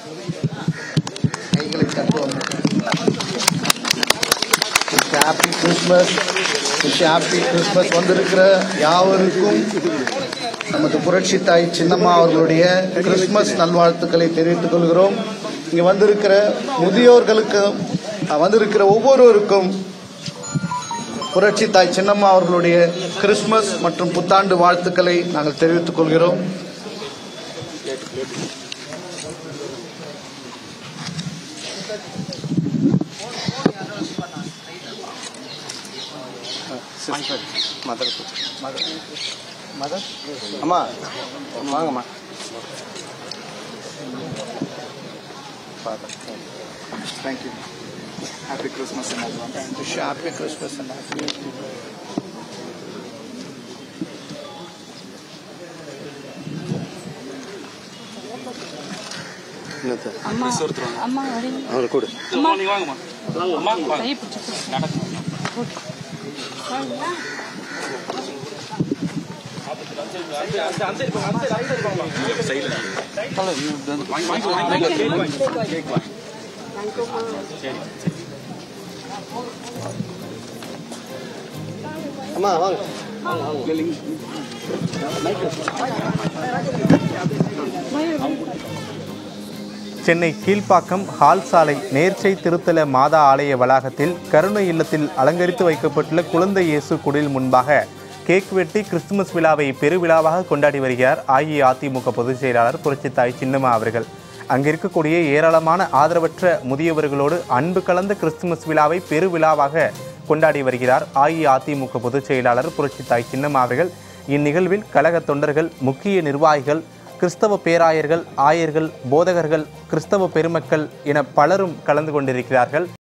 கைகளை தட்டுவோம் happy Christmas happy Christmas வந்திருக்கிற யாவருக்கும் நமது புரட்சி தாய் சின்னம்மா அவர்களுடைய கிறிஸ்மஸ் நல்வாழ்த்துக்களை தெரிவித்துக் கொள்கிறோம் இங்க வந்திருக்கிற முதியோர்களுக்கு அஹ், வந்திருக்கிற ஒவ்வொருவருக்கும் புரட்சி தாய் சின்னம்மா அவர்களுடைய கிறிஸ்மஸ் மற்றும் புத்தாண்டு வாழ்த்துக்களை நாங்கள் தெரிவித்துக் கொள்கிறோம் மதர் அம்மா வாங்கம்மா thank you happy Christmas wish happy Christmas and happy அம்மா அம்மா வரீங்க அவனை கொடு அம்மா நீங்க வாங்கம்மா அம்மா கையை பிடிச்சி அம்மா வாங்க சென்னை கீழ்ப்பாக்கம் ஹால் சாலை நேர்ச்சை திருத்தல மாதா ஆலய வளாகத்தில் கருணை இல்லத்தில் அலங்கரித்து வைக்கப்பட்டுள்ள குழந்தை இயேசு குடில் முன்பாக கேக் வெட்டி கிறிஸ்துமஸ் விழாவை பெருவிழாவாக கொண்டாடி வருகிறார் அஇஅதிமுக பொதுச் செயலாளர் புரட்சித்தாய் சின்னம்மா அவர்கள் அங்கிருக்கக்கூடிய ஏராளமான ஆதரவற்ற முதியவர்களோடு அன்பு கலந்த கிறிஸ்துமஸ் விழாவை பெருவிழாவாக கொண்டாடி வருகிறார் அஇஅதிமுக பொதுச் செயலாளர் புரட்சித்தாய் சின்னம்மா அவர்கள் இந்நிகழ்வில் கழக தொண்டர்கள் முக்கிய நிர்வாகிகள் கிறிஸ்தவ பேராயர்கள் ஆயர்கள் போதகர்கள் கிறிஸ்தவ பெருமக்கள் என பலரும் கலந்து கொண்டிருக்கிறார்கள்